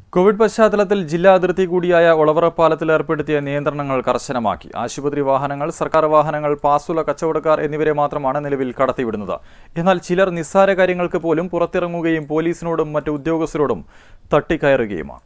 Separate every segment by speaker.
Speaker 1: Covid പശ്ചാത്തലത്തിൽ ജില്ലാ അതിർത്തി കൂടിയായ ഒളവറ പാലത്തിൽ ഏർപ്പെടുത്തിയ നിയന്ത്രണങ്ങൾ കർശനമാക്കി ആശുപത്രി വാഹനങ്ങൾ സർക്കാർ വാഹനങ്ങൾ പാസുല കച്ചവടക്കാർ എന്നിവരെ മാത്രമാണ് നിലവിൽ കടത്തിവിടുന്നത് എന്നാൽ ചിലർ നിസ്സാര കാര്യങ്ങൾക്ക് പോലും പുറത്തിറങ്ങുകയും പോലീസിനോടും മറ്റു ഉദ്യോഗസ്ഥരോടും തട്ടിക്കയറുകയുമാണ്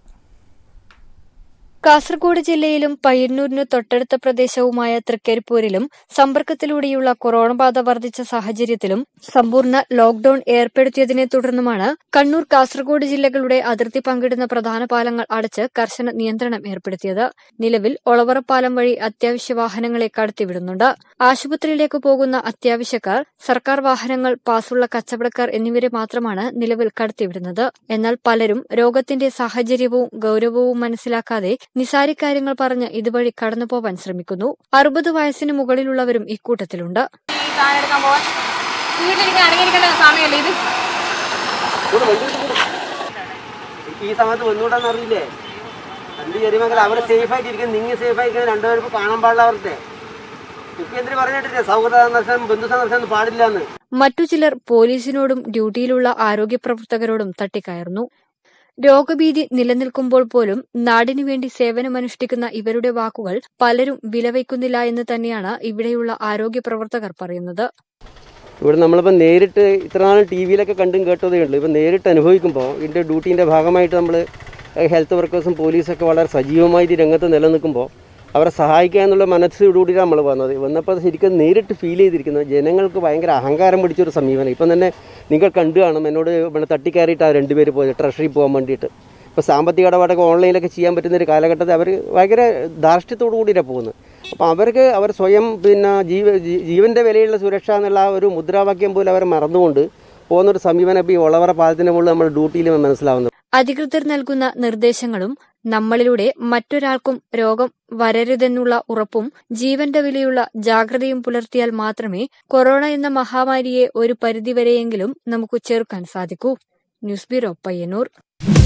Speaker 2: കാസർഗോഡ് ജില്ലയിലും പയ്യന്നൂരിനു തൊട്ടടുത്ത പ്രദേശവുമായ തൃക്കരിപ്പൂരിലും സമ്പർക്കത്തിലൂടെയുള്ള കൊറോണ ബാധ വർദ്ധിച്ച സാഹചര്യത്തിലും സമ്പൂർണ്ണ ലോക്ഡൌൺ ഏർപ്പെടുത്തിയതിനെ തുടർന്നുമാണ് കണ്ണൂർ കാസർഗോഡ് ജില്ലകളുടെ അതിർത്തി പങ്കിടുന്ന പ്രധാന പാലങ്ങൾ അടച്ച് കർശന നിയന്ത്രണം ഏർപ്പെടുത്തിയത് നിലവിൽ ഒളവറപ്പാലം വഴി അത്യാവശ്യ വാഹനങ്ങളെ കടത്തിവിടുന്നുണ്ട് ആശുപത്രിയിലേക്ക് പോകുന്ന അത്യാവശ്യക്കാർ സർക്കാർ വാഹനങ്ങൾ പാസുള്ള കച്ചവടക്കാർ എന്നിവരെ മാത്രമാണ് നിലവിൽ കടത്തിവിടുന്നത് എന്നാൽ പലരും രോഗത്തിന്റെ സാഹചര്യവും ഗൌരവവും മനസ്സിലാക്കാതെ നിസാരിക്കാര്യങ്ങൾ പറഞ്ഞ് ഇതുവഴി കടന്നുപോവാൻ ശ്രമിക്കുന്നു അറുപത് വയസ്സിന് മുകളിലുള്ളവരും ഇക്കൂട്ടത്തിലുണ്ട്
Speaker 3: ഈ സാധനം എടുക്കാൻ പോവാൻ വീട്ടിലിരിക്കാൻ അടങ്ങിയിരിക്കേണ്ട സമയമല്ലേ ഇത്
Speaker 4: കൂടെ വണ്ടി എടുത്ത് കൂടെ. എനിക്ക് ഈ സമയത്ത് വന്നുകൂടാന്ന് അറിയില്ലേ രണ്ട് ചെറിയ മക്കൾ അവരെ സേഫ് ആയിട്ട് ഇരിക്കും നിങ്ങൾ സേഫ് ആയിരിക്കാൻ രണ്ടുപേർക്കും കാണാൻ പാടില്ല അവരുടെ മുഖ്യമന്ത്രി പറഞ്ഞിട്ടില്ലേ സൗഹൃദ സന്ദർശനം ബന്ധു സന്ദർശനം പാടില്ല എന്ന്
Speaker 2: മറ്റു ചിലർ പോലീസിനോടും ഡ്യൂട്ടിയിലുള്ള ആരോഗ്യ പ്രവർത്തകരോടും തട്ടിക്കയറുന്നു രോഗഭീതി നിലനിൽക്കുമ്പോൾ പോലും നാടിനു വേണ്ടി സേവനമനുഷ്ഠിക്കുന്ന ഇവരുടെ വാക്കുകൾ പലരും വിലവയ്ക്കുന്നില്ല എന്ന് തന്നെയാണ് ഇവിടെയുള്ള ആരോഗ്യ പ്രവർത്തകർ പറയുന്നത്
Speaker 4: ഇവിടെ നമ്മളിപ്പോൾ നേരിട്ട് ഇത്ര നാളും ടി വിയിലൊക്കെ കണ്ടും കേട്ടതേ ഉള്ളൂ ഇപ്പം നേരിട്ട് അനുഭവിക്കുമ്പോൾ ഇതിൻ്റെ ഡ്യൂട്ടീൻ്റെ ഭാഗമായിട്ട് നമ്മൾ ഹെൽത്ത് വർക്കേഴ്സും പോലീസൊക്കെ വളരെ സജീവമായിട്ട് ഈ രംഗത്ത് നിലനിൽക്കുമ്പോൾ അവരെ സഹായിക്കുക എന്നുള്ള മനസ്സോടുകൂടിയാണ് നമ്മൾ വന്നത് വന്നപ്പോൾ അത് ശരിക്കും നേരിട്ട് ഫീൽ ചെയ്തിരിക്കുന്നത് ജനങ്ങൾക്ക് ഭയങ്കര അഹങ്കാരം പിടിച്ചൊരു സമീപനം ഇപ്പം തന്നെ നിങ്ങൾ കണ്ടു കാണും എന്നോട് ഇവിടെ തട്ടിക്കയറിയിട്ടാണ് രണ്ടുപേര് പോയത് ട്രഷറി പോകാൻ വേണ്ടിയിട്ട് ഇപ്പോൾ സാമ്പത്തിക ഇടപാടൊക്കെ ഓൺലൈനിലൊക്കെ ചെയ്യാൻ പറ്റുന്ന ഒരു കാലഘട്ടത്തിൽ അവർ ഭയങ്കര ധാർഷ്ട്യത്തോടു കൂടിയാണ് പോകുന്നത് അപ്പോൾ അവർക്ക് അവർ സ്വയം പിന്നെ ജീവ ജീ- ജീവൻ്റെ വിലയുള്ള സുരക്ഷ എന്നുള്ള ആ ഒരു മുദ്രാവാക്യം പോലും അവർ മറന്നുകൊണ്ട് പോകുന്നൊരു സമീപനം ഇപ്പോൾ ഈ ഒളവറ പാലത്തിൻ്റെ മുകളിൽ നമ്മൾ ഡ്യൂട്ടിയിൽ മനസ്സിലാവുന്നത്
Speaker 2: അധികൃതർ നൽകുന്ന നിർദ്ദേശങ്ങളും നമ്മളിലൂടെ മറ്റൊരാൾക്കും രോഗം വരരുതെന്നുള്ള ഉറപ്പും ജീവന്റെ വിലയുള്ള ജാഗ്രതയും പുലർത്തിയാൽ മാത്രമേ കൊറോണ എന്ന മഹാമാരിയെ ഒരു പരിധിവരെയെങ്കിലും നമുക്ക് ചെറുക്കാൻ സാധിക്കൂ ന്യൂസ് ബ്യൂറോ പയ്യന്നൂർ